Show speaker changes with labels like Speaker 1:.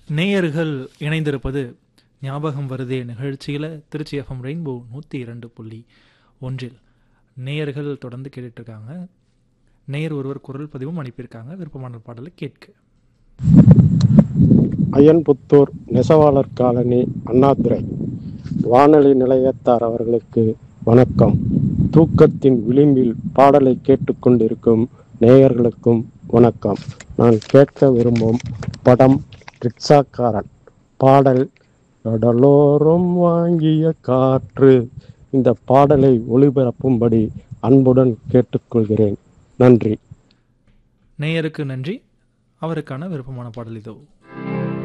Speaker 1: நேயர்கள் இணைந்திருப்பது ஞாபகம் வருதே நிகழ்ச்சியில் திருச்சி எஃப்எம் ரெயின்போ நூற்றி இரண்டு புள்ளி ஒன்றில் நேயர்கள் தொடர்ந்து கேட்டுட்டு இருக்காங்க நேயர் ஒருவர் குரல் பதிவும் அனுப்பியிருக்காங்க விருப்பமான பாடலை கேட்க
Speaker 2: அயன்புத்தூர் நெசவாளர் காலனி அண்ணாதுரை வானொலி நிலையத்தார் அவர்களுக்கு வணக்கம் தூக்கத்தின் விளிம்பில் பாடலை கேட்டுக்கொண்டிருக்கும் நேயர்களுக்கும் வணக்கம் நான் கேட்க விரும்பும் படம் ரிக்ஷாக்காரன் பாடல் கடலோரம் வாங்கிய காற்று இந்த பாடலை ஒளிபரப்பும்படி அன்புடன் கேட்டுக்கொள்கிறேன் நன்றி
Speaker 1: நேயருக்கு நன்றி அவருக்கான விருப்பமான பாடல் இதோ